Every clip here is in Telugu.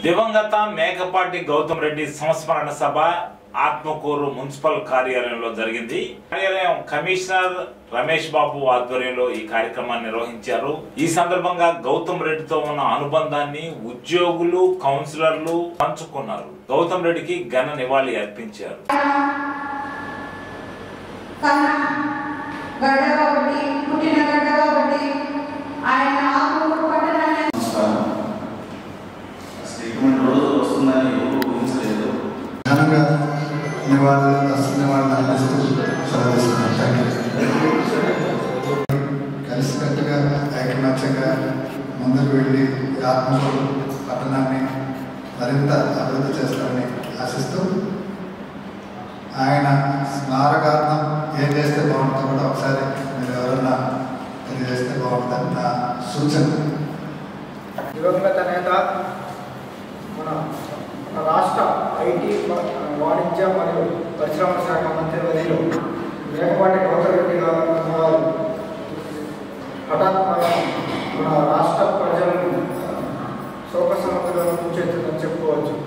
దివంగత మేకపాటి గౌతమ్ రెడ్డి సంస్మరణ సభ ఆత్మకూరు మున్సిపల్ కార్యాలయంలో జరిగింది కార్యాలయం కమిషనర్ రమేష్ బాబు ఆధ్వర్యంలో ఈ కార్యక్రమాన్ని నిర్వహించారు ఈ సందర్భంగా గౌతమ్ రెడ్డితో ఉన్న అనుబంధాన్ని ఉద్యోగులు కౌన్సిలర్లు పంచుకున్నారు గౌతమ్ రెడ్డికి ఘన నివాళి అర్పించారు కన్నా గడ్డ ఒకటి పుట్టిన గడ్డ ఒకటి ఆయన ఆకులు పట్టణాన్ని నమస్కారం స్టేట్మెంట్ రోజు వస్తుందని ఎవరు ఊహించలేదు ఘనంగా నివాళులు నివాళులు అందిస్తూ సెలవిస్తున్నాను థ్యాంక్ యూ కలిసికట్టుగా ఐకమత్యంగా ముందుకు వెళ్ళి ఈ ఆత్మకూరు పట్టణాన్ని మరింత అభివృద్ధి చేస్తామని ఆశిస్తూ ఆయన స్మారకార్థం ఏం చేస్తే బాగుంటుందో కూడా ఒకసారి మీరు ఎవరన్నా తెలియజేస్తే బాగుంటుందని నా సూచన దివంగత నేత మన మన రాష్ట్ర ఐటీ వ- వాణిజ్య మరియు పరిశ్రమల శాఖ మంత్రి వర్యులు మేకపాటి గౌతమ్ రెడ్డి గారు వారు హఠాత్తుగా మన రాష్ట్ర ప్రజలను శోక సముద్రంలో ముంచెత్తుందని చెప్పుకోవచ్చు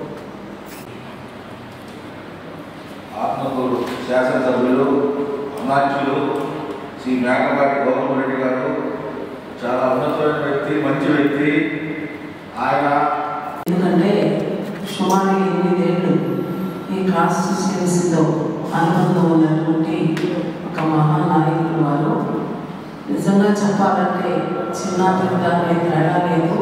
ఆత్మకూరు శాసనసభ్యులు అమాత్యులు శ్రీ మేకపాటి గౌతమ్ రెడ్డి గారు చాలా ఉన్నతమైన వ్యక్తి మంచి వ్యక్తి ఆయన ఎందుకంటే సుమారు ఎనిమిదేళ్ళు ఈ కాన్స్టిట్యున్సీతో అనుబంధం ఉన్నటువంటి ఒక మహానాయకుడు వారు నిజంగా చెప్పాలంటే చిన్న పెద్ద అనే తేడా లేదు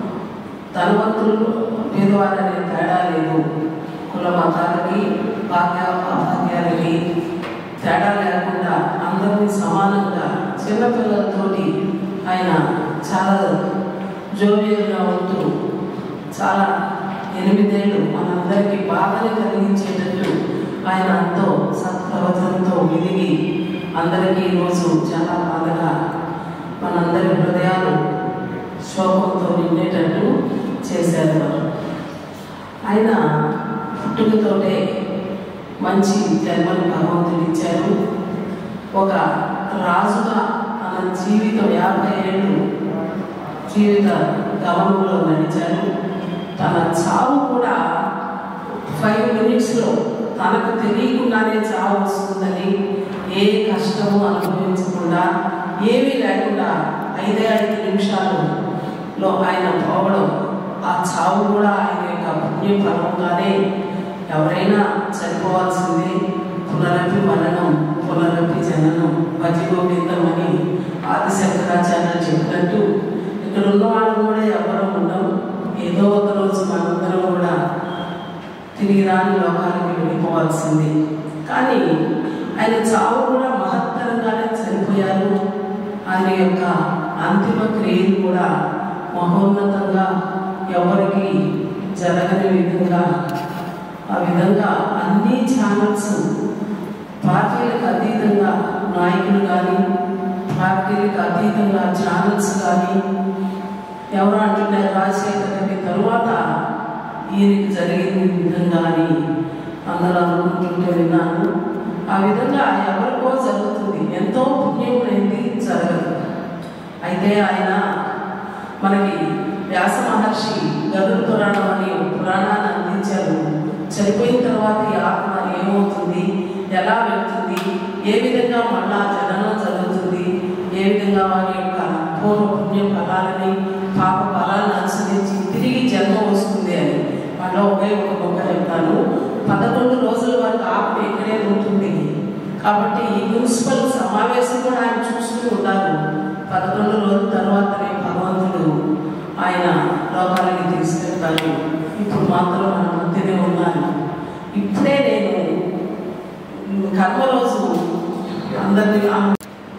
ధనవంతులు పేదవాడనే తేడా లేదు కుల మతాలకి భాగ్య భాగ్యాలకి తేడా లేకుండా అందరినీ సమానంగా చిన్నపిల్లలతోటి ఆయన చాలా జోవియల్గా ఉంటూ చాలా ఎనిమిదేళ్ళు మనందరికీ బాధని కలిగించేటట్టు ఆయన ఎంతో సత్ప్రవర్తనతో వెలిగి అందరికీ ఈరోజు చాలా బాధగా మనందరి హృదయాలు శోకంతో నిండేటట్టు చేశారు వారు ఆయన పుట్టుకతోటే మంచి జన్మను భగవంతుడు ఇచ్చారు ఒక రాజుగా తన జీవితం యాభై ఏళ్ళు జీవిత గమనంలో నడిచారు తన చావు కూడా ఫైవ్ మినిట్స్లో తనకు తెలియకుండానే చావు వస్తుందని ఏ కష్టము అనుభవించకుండా ఏమీ లేకుండా ఐదే ఐదు నిమిషాలలో ఆయన పోవడం ఆ చావు కూడా ఆయన యొక్క పుణ్యఫలంగానే ఎవరైనా చనిపోవాల్సిందే పునరపి మరణం పునరపి జననం భజగోవిందం అని ఆది శంకరాచార్య చెప్పినట్టు ఇక్కడ ఉన్న వాళ్ళు కూడా ఎవరు ఉండం ఏదో ఒక రోజు మనందరం కూడా తిరిగి రాని లోకానికి వెళ్ళిపోవాల్సిందే కానీ ఆయన చావు కూడా మహత్తరంగానే చనిపోయారు ఆయన యొక్క అంతిమ క్రియలు కూడా మహోన్నతంగా ఎవరికి జరగని విధంగా ఆ విధంగా అన్ని ఛానల్స్ పార్టీలకు అతీతంగా నాయకులు కానీ పార్టీలకు అతీతంగా ఛానల్స్ కానీ ఎవరు అంటున్నారు రాజశేఖర్ రెడ్డి తరువాత ఈయనకి జరిగింది ఈ విధంగా అని అందరూ అనుకుంటుంటే విన్నాను ఆ విధంగా ఎవరికో జరుగుతుంది ఎంతో పుణ్యమైంది జరగదు అయితే ఆయన మనకి వ్యాస మహర్షి గరుడ పురాణం అని ఒక పురాణాన్ని అందించారు చనిపోయిన తర్వాత ఈ ఆత్మ ఏమవుతుంది ఎలా వెళ్తుంది ఏ విధంగా మళ్ళా జననం జరుగుతుంది ఏ విధంగా వారి యొక్క పూర్వ పుణ్య ఫలాలని పాప ఫలాలను అనుసరించి తిరిగి జన్మ వస్తుంది అని మళ్ళీ ఒకే ఒక మొక్క చెప్తాను పదకొండు రోజుల వరకు ఆత్మ ఇక్కడే ఉంటుంది కాబట్టి ఈ మున్సిపల్ సమావేశం కూడా ఆయన చూస్తూ ఉన్నారు పదకొండు రోజుల తర్వాతనే భగవంతుడు ఆయన లోకాలకి తీసుకెళ్తాను ఇప్పుడు మాత్రం మన మధ్యనే ఉన్నాను ఇప్పుడే నేను కర్మ రోజు అందరినీ ఆ-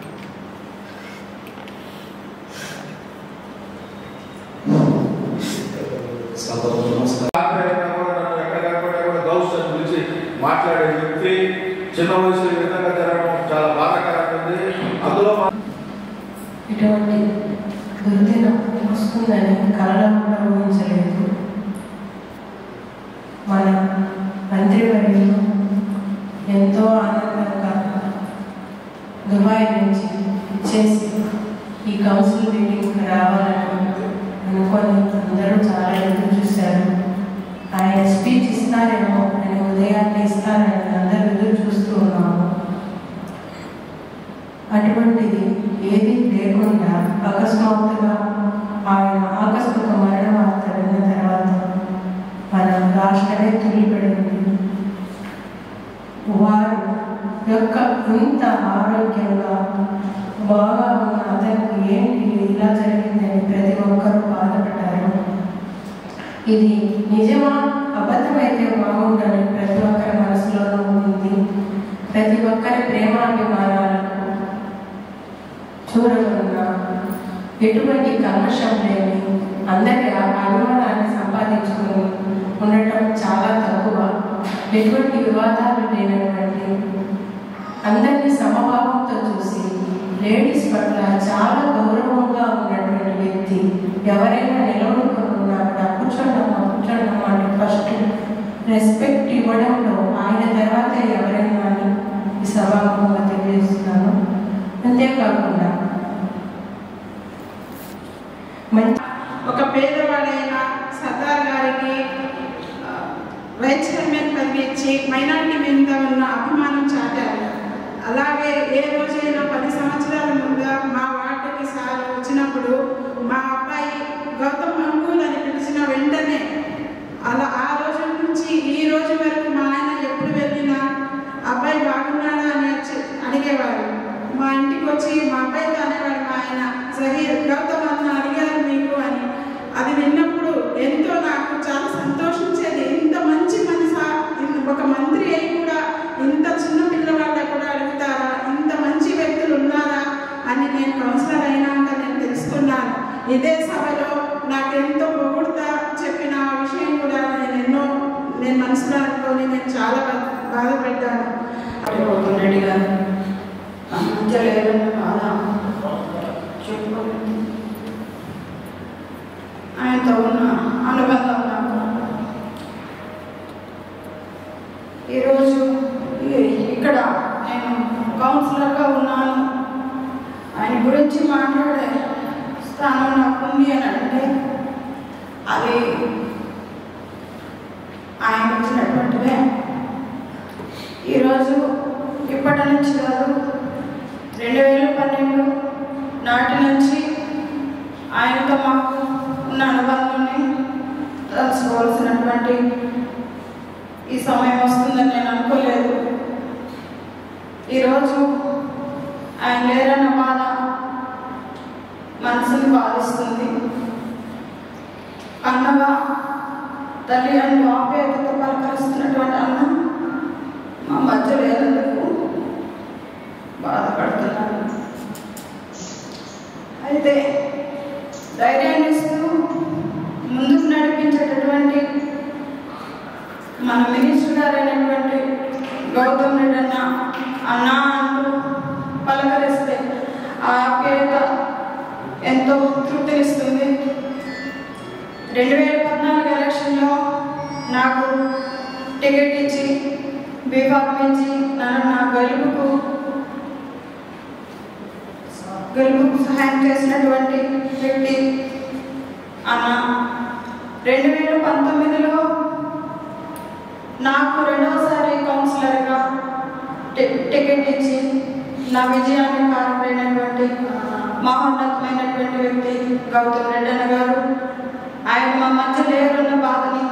ఆఖరైనా కూడా నన్ను ఎక్కడ కాకుండా కూడా గౌస్ అని పిలిచి మాట్లాడే వ్యక్తి చిన్న వయసులో ఈ విధంగా జరగడం చాలా బాధాకరంగా ఉంది అందులో మా- ఇటువంటి దుర్దినం వస్తుందని కలలో కూడా ఊహించలేదు మన మంత్రివర్యులు ఎంతో ఆనందంగా దుబాయ్ నుంచి ఇచ్చేసి ఈ కౌన్సిల్ మీటింగ్కి రావాలని అనుకొని అందరూ చాలా ఎదురు చూశారు ఆయన స్పీచ్ ఇస్తారేమో అని ఉదయాన్నే ఇస్తారని అందరూ ఎదురు చూస్తూ ఉన్నాము అటువంటిది ఏది లేకుండా అకస్మాత్తుగా ఆయన ఆకస్మిక మరణ వార్త విన్న తర్వాత మన రాష్ట్రమే తుల్లిపెడుతుంది వారు యొక్క ఇంత ఆరోగ్యంగా బాగా ఉన్న అతనికి ఏంటి ఇలా జరిగిందని ప్రతి ఒక్కరూ బాధపడ్డారు ఇది నిజమా అబద్ధమైతే బాగుండని ప్రతి ఒక్కరి మనసులోనూ ఉంది ప్రతి ఒక్కరి ప్రేమాభిమానాలకు చూడకున్న ఎటువంటి కల్మషం లేని అందరి ఆ అభిమానాన్ని సంపాదించుకుని ఉండటం చాలా తక్కువ ఎటువంటి వివాదాలు లేనటువంటి అందరినీ సమభావంతో చూసి లేడీస్ పట్ల చాలా గౌరవంగా ఉన్నటువంటి వ్యక్తి ఎవరైనా నిలబడుకొని ఉన్నా కూడా కూర్చోండమ్మా కూర్చోండమ్మా అంటే ఫస్ట్ రెస్పెక్ట్ ఇవ్వడంలో ఆయన తర్వాత ఎవరైనా అని ఈ సభాముఖంగా తెలియజేస్తున్నాను అంతేకాకుండా మంచి ఒక పేదవాడైన సర్దార్ గారికి ఆ, వైస్ చైర్మన్ పదవి ఇచ్చి మైనారిటీ మీద ఉన్న అభిమానం చాటారు అలాగే ఏ రోజైనా పది సంవత్సరాల ముందుగా మా వార్డుకి సార్ వచ్చినప్పుడు మా అబ్బాయి గౌతమ్ అంకుల్ అని పిలిచిన వెంటనే అలా ఆ రోజు నుంచి ఈ రోజు వరకు మా ఆయన ఎప్పుడు వెళ్ళినా అబ్బాయి బాగున్నాడా అని వచ్చి అడిగేవారు మా ఇంటికి వచ్చి మా అబ్బాయితో అనేవాడు మా ఆయన జహీర్ గౌతమ్ అన్న అడిగారు మీకు అని అది విన్నప్పుడు ఎంతో నాకు చాలా సంతోషించేది ఇంత మంచి మనసా ఇన్- ఒక మంత్రి అయి కూడా ఇంత చిన్న పిల్లవాళ్ళ కూడా అడుగుతారా ఇంత మంచి వ్యక్తులు ఉన్నారా అని నేను కౌన్సిలర్ అయినాక నేను తెలుసుకున్నాను ఇదే సభలో నాకు ఎంతో పొగుడుతా చెప్పిన ఆ విషయం కూడా నేను ఎన్నో నేను మనసులో అనుకొని నేను చాలా బా- బాధపడ్డాను గౌతమ్ రెడ్డి గారు మధ్య లేదన్న బాధ చెప్పుకోలేదు ఆయనతో ఉన్న అనుబంధం నాకు ఈరోజు ఈ- ఇక్కడ నేను కౌన్సిలర్గా ఉన్నాను ఆయన గురించి మాట్లాడే స్థానం నాకు ఉంది అని అంటే అది ఆయన ఇచ్చినటువంటిదే ఈరోజు ఇప్పటి నుంచి కాదు రెండు వేల పన్నెండు నాటి నుంచి ఆయనతో మాకు ఉన్న అనుబంధాన్ని తెలుసుకోవాల్సినటువంటి ఈ సమయం వస్తుందని నేను అనుకోలేదు ఈరోజు ఆయన లేరన్న బాధ మనసుని బాధిస్తుంది అన్నగా తల్లి అని ఆప్యాయతతో పలకరిస్తున్నటువంటి అన్న మా మధ్య లేనందుకు బాధపడుతున్నాను అయితే ధైర్యాన్ని ఇస్తూ ముందుకు నడిపించేటటువంటి మన మినిస్టర్ గారైనటువంటి గౌతమ్ రెడ్డి అన్న అన్న అంటూ పలకరిస్తే ఆ ఆప్యాయత ఎంతో తృప్తినిస్తుంది రెండు వేల పద్నాలుగు ఎలక్షన్లో నాకు టికెట్ ఇచ్చి బీఫామ్ ఇచ్చి నన్ను నా గెలుపుకు గెలుపుకు సహాయం చేసినటువంటి వ్యక్తి అన్న రెండు వేల పంతొమ్మిదిలో నాకు రెండవసారి కౌన్సిలర్గా టి- టికెట్ ఇచ్చి నా విజయాన్ని కారణమైనటువంటి మహోన్నతమైనటువంటి వ్యక్తి గౌతమ్ రెడ్డి అన్న గారు ఆయన మా మధ్య లేరున్న బాధని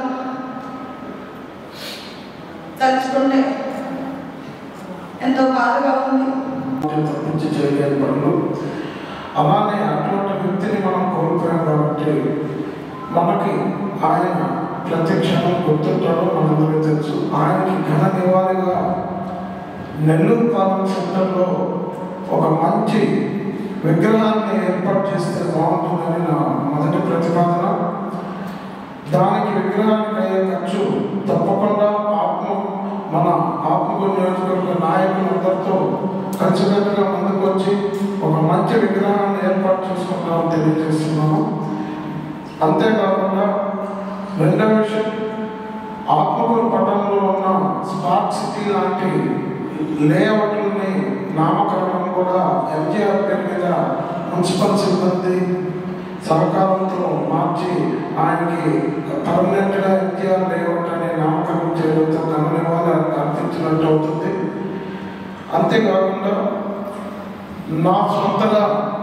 తలుచుకుంటే ఎంతో బాధగా ఉంది తప్పించి చేయలేని పనులు అలానే అటువంటి వ్యక్తిని మనం కోల్పోయాం కాబట్టి మనకి ఆయన ప్రత్యక్షణం గుర్తుంటాడో మనందరికీ తెలుసు ఆయనకి ఘన నివాళిగా నెల్లూరు పాలన సెంటర్లో ఒక మంచి విగ్రహాన్ని ఏర్పాటు చేస్తే బాగుంటుందని నా మొదటి ప్రతిపాదన దానికి విగ్రహానికి అయ్యే ఖర్చు తప్పకుండా ఆత్మ మన ఆత్మకూరు నియోజకవర్గ నాయకులందరితో కలిసికట్టుగా ముందుకు వచ్చి ఒక మంచి విగ్రహాన్ని ఏర్పాటు చేసుకుంటామని తెలియజేస్తున్నాము అంతేకాకుండా రెండవ విషయం ఆత్మకూరు పట్టణంలో ఉన్న స్మార్ట్ సిటీ లాంటి లేఅవుట్లని నామకరణం కూడా ఎంజీఆర్ పేరు మీద మున్సిపల్ సిబ్బంది సహకారంతో మార్చి ఆయనకి పర్మనెంట్గా ఎంజీఆర్ లేఅవుట్ అంతేకాకుండా నా సొంతగా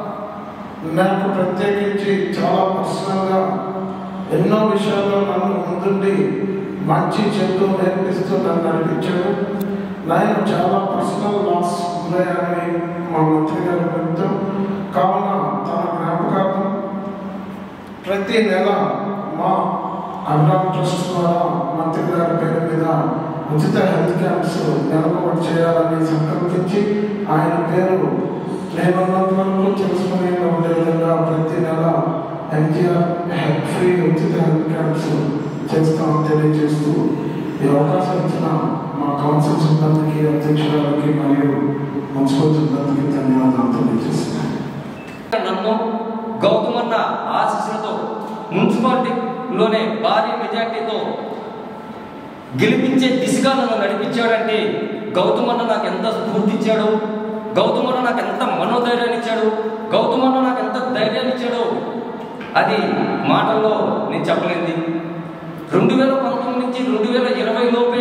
నాకు ప్రత్యేకించి చాలా పర్సనల్గా ఎన్నో విషయాల్లో నన్ను ముందుండి మంచి చెడు నేర్పిస్తూ నన్ను నడిపించాడు నేను చాలా పర్సనల్ లాస్ ఉన్నాయని మా మంత్రి గారు చెప్తూ కావున తన జ్ఞాపకార్థం ప్రతి నెల మా అభిరామ్ ట్రస్ట్ ద్వారా మంత్రి గారి పేరు మీద ఉచిత హెల్త్ క్యాంప్స్ నెలకొకటి చేయాలని సంకల్పించి ఆయన పేరు నేనున్నంత వరకు తెలుసుకునే ఉండే విధంగా ప్రతి నెల ఎన్టీఆర్ హెల్త్ ఫ్రీ ఉచిత హెల్త్ క్యాంప్స్ చేస్తామని తెలియజేస్తూ ఈ అవకాశం ఇచ్చిన మా కౌన్సిల్ సిబ్బందికి అధ్యక్షురాలకి మరియు మున్సిపల్ సిబ్బందికి ధన్యవాదాలు తెలియజేస్తున్నాను నన్ను గౌతమన్న ఆశీస్సులతో మున్సిపాలిటీలోనే భారీ మెజార్టీతో గెలిపించే దిశగా నన్ను నడిపించాడంటే గౌతమన్న నాకు ఎంత స్ఫూర్తి ఇచ్చాడు గౌతమన్న నాకు ఎంత మనోధైర్యాన్ని ఇచ్చాడు గౌతమన్న నాకు ఎంత ధైర్యాన్ని ఇచ్చాడు అది మాటల్లో నేను చెప్పలేంది రెండు వేల పంతొమ్మిది నుంచి రెండు వేల ఇరవై లోపే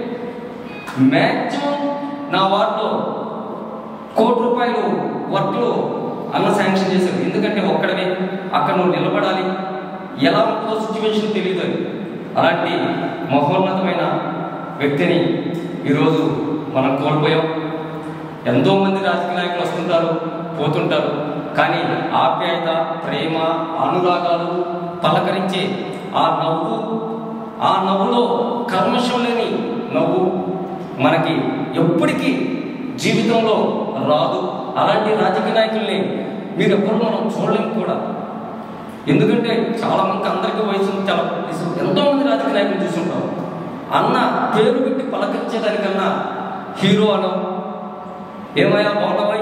మ్యాక్సిమం నా వార్డులో కోటి రూపాయలు వర్క్లు అన్న శాంక్షన్ చేశారు ఎందుకంటే ఒక్కడనే అక్కడ నువ్వు నిలబడాలి ఎలా ఉంటుందో సిచ్యువేషన్ తెలియదు అని అలాంటి మహోన్నతమైన వ్యక్తిని ఈరోజు మనం కోల్పోయాం ఎంతో మంది రాజకీయ నాయకులు వస్తుంటారు పోతుంటారు కానీ ఆప్యాయత ప్రేమ అనురాగాలు పలకరించే ఆ నవ్వు ఆ నవ్వులో కర్మశం లేని నవ్వు మనకి ఎప్పటికీ జీవితంలో రాదు అలాంటి రాజకీయ నాయకుల్ని మీరు ఎప్పుడు మనం చూడలేము కూడా ఎందుకంటే చాలా మంది అందరికీ వయసు ఉంది, చాలా వయసు ఎంతో మంది రాజకీయ నాయకులు చూస్తుంటాం అన్న పేరు పెట్టి పలకరించేదానికన్నా హీరో అనో ఏమయ్యా బాగుంటావా